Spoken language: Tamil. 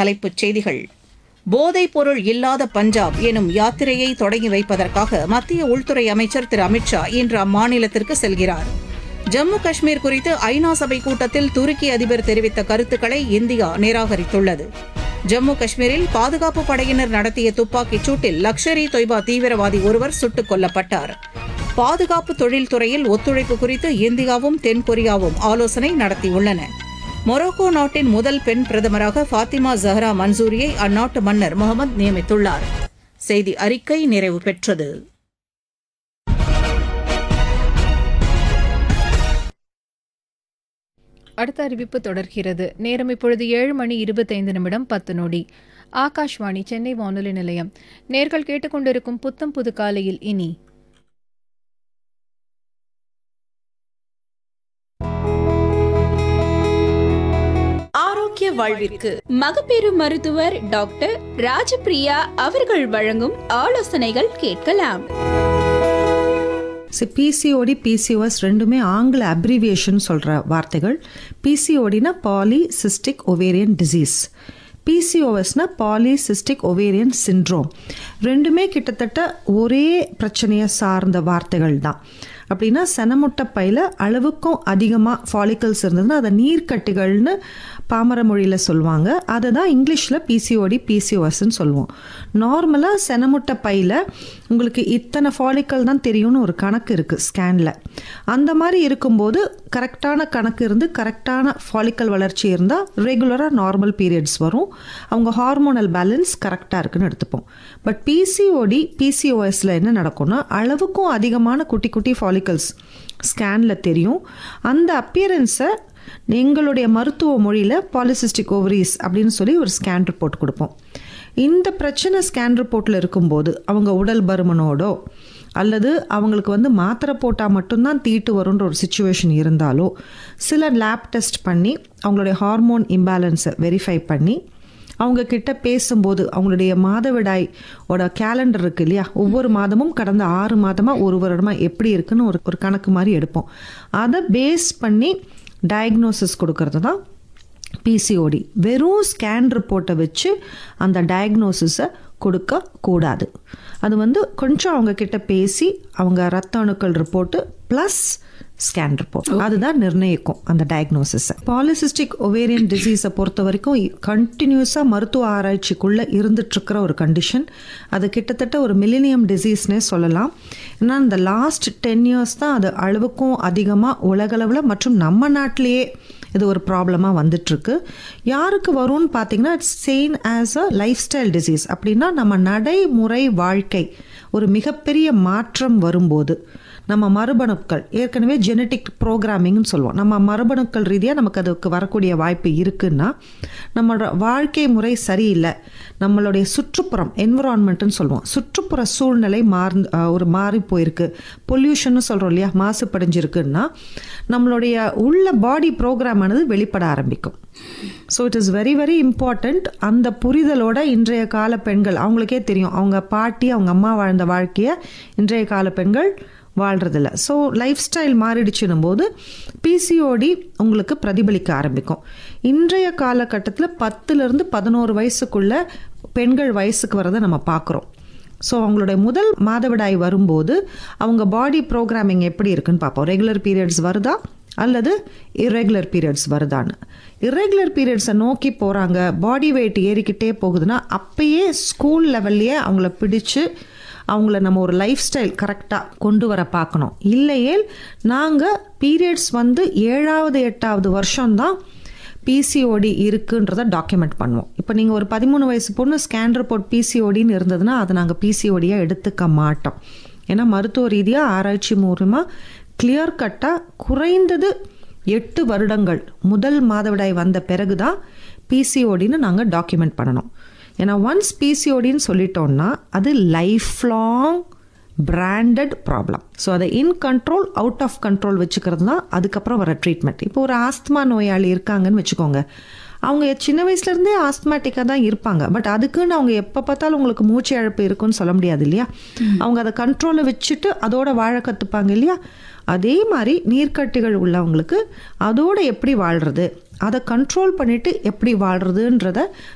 தலைப்புச் செய்திகள் போதைப் பொருள் இல்லாத பஞ்சாப் எனும் யாத்திரையை தொடங்கி வைப்பதற்காக மத்திய உள்துறை அமைச்சர் திரு அமித்ஷா இன்று அம்மாநிலத்திற்கு செல்கிறார் ஜம்மு காஷ்மீர் குறித்து ஐநா சபை கூட்டத்தில் துருக்கி அதிபர் தெரிவித்த கருத்துக்களை இந்தியா நிராகரித்துள்ளது ஜம்மு காஷ்மீரில் பாதுகாப்பு படையினர் நடத்திய துப்பாக்கிச் சூட்டில் லக்ஷர் இ தொய்பா தீவிரவாதி ஒருவர் சுட்டுக் கொல்லப்பட்டார் பாதுகாப்பு தொழில்துறையில் ஒத்துழைப்பு குறித்து இந்தியாவும் தென்கொரியாவும் ஆலோசனை நடத்தியுள்ளன மொரோக்கோ நாட்டின் முதல் பெண் பிரதமராக ஃபாத்திமா ஜஹ்ரா மன்சூரியை அந்நாட்டு மன்னர் முகமது நியமித்துள்ளார் செய்தி அறிக்கை நிறைவு பெற்றது அடுத்த அறிவிப்பு தொடர்கிறது நேரம் இப்பொழுது ஏழு மணி இருபத்தைந்து நிமிடம் பத்து நொடி ஆகாஷ்வாணி சென்னை வானொலி நிலையம் நேர்கள் கேட்டுக்கொண்டிருக்கும் புத்தம் புது காலையில் இனி ஆரோக்கிய வாழ்விற்கு மகப்பேறு மருத்துவர் டாக்டர் ராஜபிரியா அவர்கள் வழங்கும் ஆலோசனைகள் கேட்கலாம் சி பிசிஓடி பிசிஓஎஸ் ரெண்டுமே ஆங்கில அப்ரிவியேஷன் சொல்கிற வார்த்தைகள் பிசிஓடினா பாலிசிஸ்டிக் ஒவேரியன் டிசீஸ் பிசிஓஎஸ்னா பாலிசிஸ்டிக் ஒவேரியன் சிண்ட்ரோம் ரெண்டுமே கிட்டத்தட்ட ஒரே பிரச்சனையை சார்ந்த வார்த்தைகள் தான் அப்படின்னா செனமுட்டை பையில் அளவுக்கும் அதிகமாக ஃபாலிக்கல்ஸ் இருந்ததுன்னா அதை நீர்க்கட்டிகள்னு பாமர மொழியில் சொல்லுவாங்க அதை தான் இங்கிலீஷில் பிசிஓடி பிசிஓஎஸ்ன்னு சொல்லுவோம் நார்மலாக செனமுட்டை பையில் உங்களுக்கு இத்தனை ஃபாலிக்கல் தான் தெரியும்னு ஒரு கணக்கு இருக்குது ஸ்கேனில் அந்த மாதிரி இருக்கும்போது கரெக்டான கணக்கு இருந்து கரெக்டான ஃபாலிக்கல் வளர்ச்சி இருந்தால் ரெகுலராக நார்மல் பீரியட்ஸ் வரும் அவங்க ஹார்மோனல் பேலன்ஸ் கரெக்டாக இருக்குன்னு எடுத்துப்போம் பட் பிசிஓடி பிசிஓஎஸில் என்ன நடக்கும்னா அளவுக்கும் அதிகமான குட்டி குட்டி ஃபாலிக்கல்ஸ் ஸ்கேனில் தெரியும் அந்த அப்பியரன்ஸை எங்களுடைய மருத்துவ மொழியில் பாலிசிஸ்டிக் ஓவரிஸ் அப்படின்னு சொல்லி ஒரு ஸ்கேன் ரிப்போர்ட் கொடுப்போம் இந்த பிரச்சனை ஸ்கேன் ரிப்போர்ட்டில் இருக்கும்போது அவங்க உடல் பருமனோடோ அல்லது அவங்களுக்கு வந்து மாத்திரை போட்டால் மட்டும்தான் தீட்டு வரும்ன்ற ஒரு சுச்சுவேஷன் இருந்தாலோ சில லேப் டெஸ்ட் பண்ணி அவங்களுடைய ஹார்மோன் இம்பேலன்ஸை வெரிஃபை பண்ணி அவங்க கிட்ட பேசும்போது அவங்களுடைய மாதவிடாய் ஓட கேலண்டர் இருக்கு இல்லையா ஒவ்வொரு மாதமும் கடந்த ஆறு மாதமாக ஒரு வருடமாக எப்படி இருக்குன்னு ஒரு ஒரு கணக்கு மாதிரி எடுப்போம் அதை பேஸ் பண்ணி டயக்னோசிஸ் கொடுக்கறது தான் பிசிஓடி வெறும் ஸ்கேன் ரிப்போர்ட்டை வச்சு அந்த டயக்னோசிஸை கொடுக்க கூடாது அது வந்து கொஞ்சம் அவங்க கிட்ட பேசி அவங்க ரத்த அணுக்கள் ரிப்போர்ட்டு ப்ளஸ் ஸ்கேன் ரிப்போர்ட் அதுதான் நிர்ணயிக்கும் அந்த டயக்னோசிஸை பாலிசிஸ்டிக் ஒவேரியன் டிசீஸை பொறுத்த வரைக்கும் கண்டினியூஸாக மருத்துவ ஆராய்ச்சிக்குள்ளே இருந்துட்டுருக்கிற ஒரு கண்டிஷன் அது கிட்டத்தட்ட ஒரு மில்லினியம் டிசீஸ்னே சொல்லலாம் ஏன்னா இந்த லாஸ்ட் டென் இயர்ஸ் தான் அது அளவுக்கும் அதிகமாக உலகளவில் மற்றும் நம்ம நாட்டிலேயே இது ஒரு ப்ராப்ளமாக வந்துட்டுருக்கு யாருக்கு வரும்னு பார்த்தீங்கன்னா it's same as a lifestyle disease அப்படின்னா நம்ம நடைமுறை வாழ்க்கை ஒரு மிகப்பெரிய மாற்றம் வரும்போது நம்ம மரபணுக்கள் ஏற்கனவே ஜெனட்டிக் ப்ரோக்ராமிங்னு சொல்லுவோம் நம்ம மரபணுக்கள் ரீதியாக நமக்கு அதுக்கு வரக்கூடிய வாய்ப்பு இருக்குன்னா நம்மளோட வாழ்க்கை முறை சரியில்லை நம்மளுடைய சுற்றுப்புறம் என்விரான்மெண்ட்டுன்னு சொல்லுவோம் சுற்றுப்புற சூழ்நிலை மார்ந்து ஒரு மாறி போயிருக்கு பொல்யூஷன் சொல்கிறோம் இல்லையா மாசுபடைஞ்சிருக்குன்னா நம்மளுடைய உள்ள பாடி ப்ரோக்ராம் ஆனது வெளிப்பட ஆரம்பிக்கும் so it is very very important அந்த புரிதலோட இன்றைய கால பெண்கள் அவங்களுக்கே தெரியும் அவங்க பாட்டி அவங்க அம்மா வாழ்ந்த வாழ்க்கையை இன்றைய கால பெண்கள் வாழ்கிறதில்ல ஸோ லைஃப் ஸ்டைல் மாறிடுச்சுன்னும் போது பிசிஓடி உங்களுக்கு பிரதிபலிக்க ஆரம்பிக்கும் இன்றைய காலகட்டத்தில் பத்துலேருந்து பதினோரு வயசுக்குள்ள பெண்கள் வயசுக்கு வரதை நம்ம பார்க்குறோம் ஸோ அவங்களுடைய முதல் மாதவிடாய் வரும்போது அவங்க பாடி ப்ரோக்ராமிங் எப்படி இருக்குன்னு பார்ப்போம் ரெகுலர் பீரியட்ஸ் வருதா அல்லது இரெகுலர் பீரியட்ஸ் வருதான்னு இரெகுலர் பீரியட்ஸை நோக்கி போகிறாங்க பாடி வெயிட் ஏறிக்கிட்டே போகுதுன்னா அப்பயே ஸ்கூல் லெவல்லையே அவங்கள பிடிச்சு அவங்கள நம்ம ஒரு லைஃப் ஸ்டைல் கரெக்டாக கொண்டு வர பார்க்கணும் இல்லையேல் நாங்கள் பீரியட்ஸ் வந்து ஏழாவது எட்டாவது வருஷம்தான் பிசிஓடி இருக்குன்றதை டாக்குமெண்ட் பண்ணுவோம் இப்போ நீங்கள் ஒரு பதிமூணு வயசு பொண்ணு ஸ்கேன் ரிப்போர்ட் பிசிஓடின்னு இருந்ததுன்னா அதை நாங்கள் பிசிஓடியாக எடுத்துக்க மாட்டோம் ஏன்னா மருத்துவ ரீதியாக ஆராய்ச்சி மூலமாக கிளியர் கட்டாக குறைந்தது எட்டு வருடங்கள் முதல் மாதவிடாய் வந்த பிறகு தான் பிசிஓடின்னு நாங்கள் டாக்குமெண்ட் பண்ணணும் ஏன்னா ஒன்ஸ் பிசிஓடின்னு சொல்லிட்டோம்னா அது life long branded problem so அதை in control out of control வச்சுக்கிறது தான் அதுக்கப்புறம் வர ட்ரீட்மெண்ட் இப்போ ஒரு ஆஸ்துமா நோயாளி இருக்காங்கன்னு வச்சுக்கோங்க அவங்க சின்ன வயசுலேருந்தே ஆஸ்துமேட்டிக்காக தான் இருப்பாங்க பட் அதுக்குன்னு அவங்க எப்போ பார்த்தாலும் உங்களுக்கு மூச்சு இழப்பு இருக்குன்னு சொல்ல முடியாது இல்லையா அவங்க அதை கண்ட்ரோலில் வச்சுட்டு அதோட வாழ கற்றுப்பாங்க இல்லையா அதே மாதிரி நீர்க்கட்டிகள் உள்ளவங்களுக்கு அதோட எப்படி வாழ்கிறது அதை கண்ட்ரோல் பண்ணிவிட்டு எப்படி வாழ்கிறதுன்றத